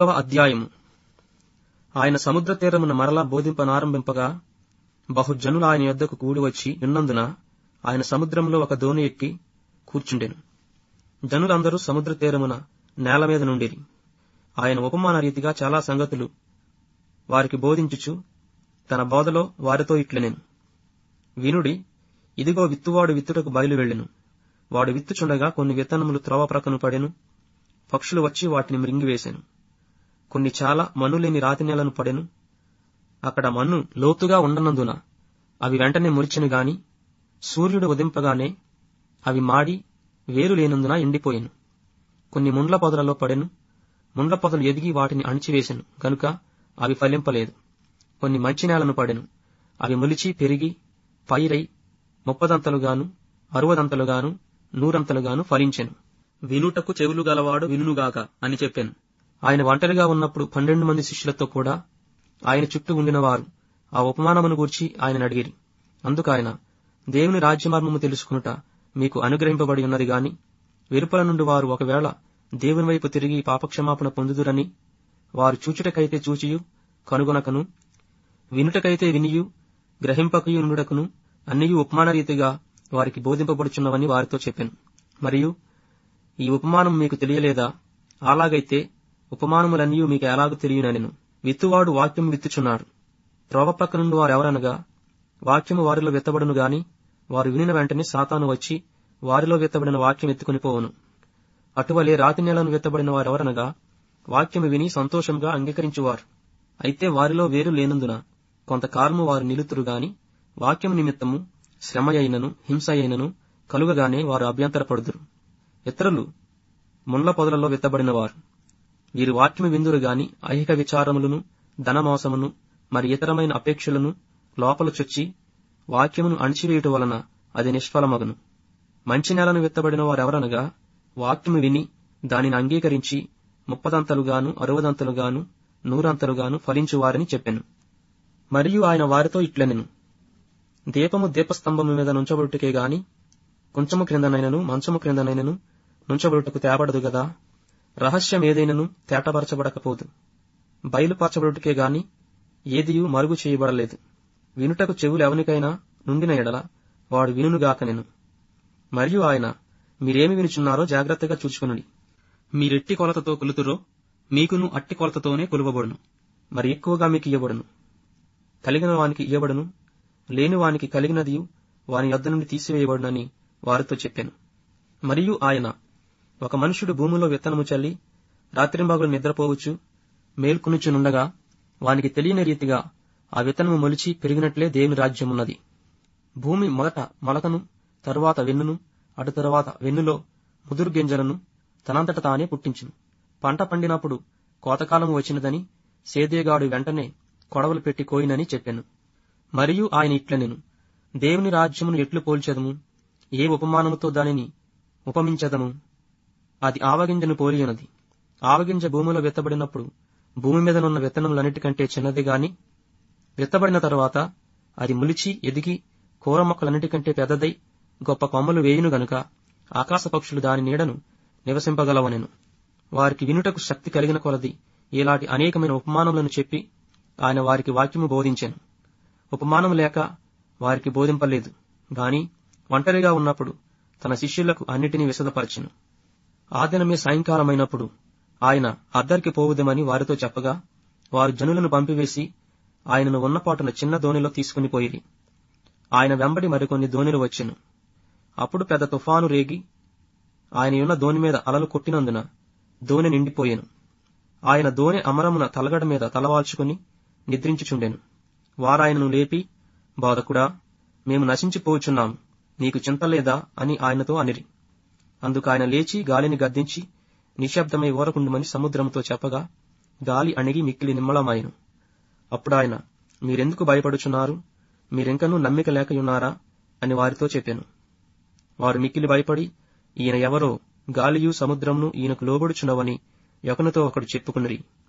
పదవ అధ్యాయము ఆయన సముద్ర తీరమున మరలా బోధింపనారంభింపగా బహుజనులు ఆయన యొద్దకు కూడి వచ్చి ఉన్నందున ఆయన సముద్రంలో ఒక దోణి ఎక్కి కూర్చుండెను జనులందరూ సముద్ర తీరమున నేల మీద నుండిరి ఆయన ఉపమాన రీతిగా చాలా సంగతులు వారికి బోధించుచు తన బోధలో వారితో ఇట్లనెను వినుడి ఇదిగో విత్తువాడు విత్తుటకు బయలు వెళ్ళెను వాడు విత్తుచుండగా కొన్ని విత్తనములు త్రోవ ప్రక్కను పడెను పక్షులు వచ్చి వాటిని మృంగివేశాను కొన్ని చాలా మన్నులేని రాతి నేలను పడెను అక్కడ మన్ను లోతుగా ఉండనందున అవి వెంటనే మురిచెను గాని సూర్యుడు ఉదింపగానే అవి మాడి వేరు లేనందున ఎండిపోయెను కొన్ని ముండ్ల పొదలలో పడెను ముండ్ల పొదలు ఎదిగి వాటిని అణిచివేశెను గనుక అవి ఫలింపలేదు కొన్ని మంచి నేలను పడెను అవి మొలిచి పెరిగి పైరై ముప్పదంతలుగాను అరవదంతలుగాను నూరంతలుగాను ఫలించెను వినుటకు చెవులు గలవాడు వినుగాక అని చెప్పాను ఆయన ఒంటరిగా ఉన్నప్పుడు పన్నెండు మంది శిష్యులతో కూడా ఆయన చుట్టూ ఉండిన వారు ఆ ఉపమానమును గూర్చి ఆయన అడిగిరి అందుకాయన దేవుని రాజ్యమర్మము తెలుసుకునుట మీకు అనుగ్రహింపబడి ఉన్నది గాని వెలుపల నుండి వారు ఒకవేళ దేవుని వైపు తిరిగి పాపక్షమాపణ పొందుదురని వారు చూచుటకైతే చూచియు కనుగొనకను వినుటకైతే వినియు గ్రహింపకయు నుండుటకును అన్నియు ఉపమాన రీతిగా వారికి బోధింపబడుచున్నవని వారితో చెప్పాను మరియు ఈ ఉపమానం మీకు తెలియలేదా అలాగైతే ఉపమానములన్నీ మీకు ఎలాగూ తెలియనెను విత్తువాడు వాక్యం విత్తుచున్నాడు త్రోవ పక్క నుండి వారు ఎవరనగా వాక్యము వారిలో విత్తబడును గాని వారు వినిన వెంటనే సాతాను వచ్చి వారిలో విత్తబడిన వాక్యం ఎత్తుకుని పోవును అటువలే రాతి నేలను విత్తబడిన వారెవరనగా వాక్యము విని సంతోషంగా అంగీకరించువారు అయితే వారిలో వేరు లేనందున కొంతకాలము వారు నిలుతురు గాని వాక్యము నిమిత్తము శ్రమ అయినను హింస అయినను కలుగగానే వారు అభ్యంతరపడుదురు ఇతరులు ముండ్ల పొదలలో విత్తబడిన వారు వీరు వాక్యము విందురు గాని ఐహిక విచారములను ధనమోసమును మరి ఇతరమైన అపేక్షలను లోపల చొచ్చి వాక్యమును అణిచివేయుట వలన అది నిష్ఫలమగును మంచి నెలను విత్తబడిన వారెవరనగా వాక్యము విని దానిని అంగీకరించి ముప్పదంతలుగాను అరవదంతలుగాను నూరంతలుగాను ఫలించువారని చెప్పెను మరియు ఆయన వారితో ఇట్లనెను దీపము దీపస్తంభము మీద నుంచబడుటకే గాని కొంచెము క్రిందనైనను మంచము క్రిందనైనను నుంచబడుటకు తేబడదు గదా రహస్యం ఏదైనను తేటపరచబడకపోదు బయలుపరచబడుటకే గాని ఏదియూ మరుగు చేయబడలేదు వినుటకు చెవులు ఎవనికైనా నుండిన ఎడల వాడు వినుగాకనెను మరియు ఆయన మీరేమి వినుచున్నారో జాగ్రత్తగా చూచుకునుడి మీరెట్టి కొలతతో కొలుతురో మీకును అట్టి కొలతతోనే కొలువబడును మరి ఎక్కువగా మీకు ఇవ్వబడును కలిగిన వానికి ఇవ్వబడును లేని వానికి కలిగినది వాని యొద్ద నుండి తీసివేయబడునని వారితో చెప్పాను మరియు ఆయన ఒక మనుషుడు భూమిలో విత్తనము చల్లి రాత్రింబాగులు నిద్రపోవచ్చు మేల్కొనుచునుండగా వానికి తెలియని రీతిగా ఆ విత్తనము మొలిచి పెరిగినట్లే దేవుని రాజ్యమున్నది భూమి మొదట మొలకను తరువాత వెన్నును అటు తరువాత వెన్నులో ముదురు గింజలను తనంతట తానే పుట్టించును పంట పండినప్పుడు కోతకాలము వచ్చినదని సేదేగాడు వెంటనే కొడవలు పెట్టి కోయినని చెప్పాను మరియు ఆయన ఇట్లనెను దేవుని రాజ్యమును ఎట్లు పోల్చెదము ఏ ఉపమానముతో దానిని ఉపమించదము అది ఆవగింజను పోలియున్నది ఆవగింజ భూమిలో విత్తబడినప్పుడు భూమి మీదనున్న విత్తనములన్నిటికంటే చిన్నది గాని విత్తబడిన తరువాత అది ములిచి ఎదిగి కూర మొక్కలన్నిటికంటే పెద్దదై గొప్ప కొమ్మలు వేయును గనుక ఆకాశ పక్షులు దాని నీడను నివసింపగలవనెను వారికి వినుటకు శక్తి కలిగిన కొలది ఇలాంటి అనేకమైన ఉపమానములను చెప్పి ఆయన వారికి వాక్యము బోధించాను ఉపమానం లేక వారికి బోధింపలేదు గాని ఒంటరిగా ఉన్నప్పుడు తన శిష్యులకు అన్నిటినీ విశదపరచెను ఆ దినమే సాయంకాలమైనప్పుడు ఆయన అద్దరికి పోవుదమని వారితో చెప్పగా వారు జనులను పంపివేసి ఆయనను ఉన్నపాటున చిన్న దోణిలో తీసుకుని పోయిరి ఆయన వెంబడి మరికొన్ని దోణిలు వచ్చెను అప్పుడు పెద్ద తుఫాను రేగి ఆయన ఉన్న దోణి మీద అలలు కొట్టినందున దోణి నిండిపోయెను ఆయన దోణి అమరమున తలగడ మీద తలవాల్చుకుని నిద్రించుచుండెను వారాయనను లేపి బోధకుడా మేము నశించిపోచున్నాము నీకు చింతలేదా అని ఆయనతో అనిరి అందుకు ఆయన లేచి గాలిని గద్దించి నిశ్శబ్దమై ఊరకుండుమని సముద్రంతో చెప్పగా గాలి అణిగి మిక్కిలి నిమ్మళమాయెను అప్పుడు ఆయన మీరెందుకు భయపడుచున్నారు మీరింకనూ నమ్మిక లేకయున్నారా అని వారితో చెప్పాను వారు మిక్కిలి భయపడి ఈయన ఎవరో గాలియు సముద్రమును ఈయనకు లోబడుచున్నవని ఒకనితో ఒకడు చెప్పుకునిరి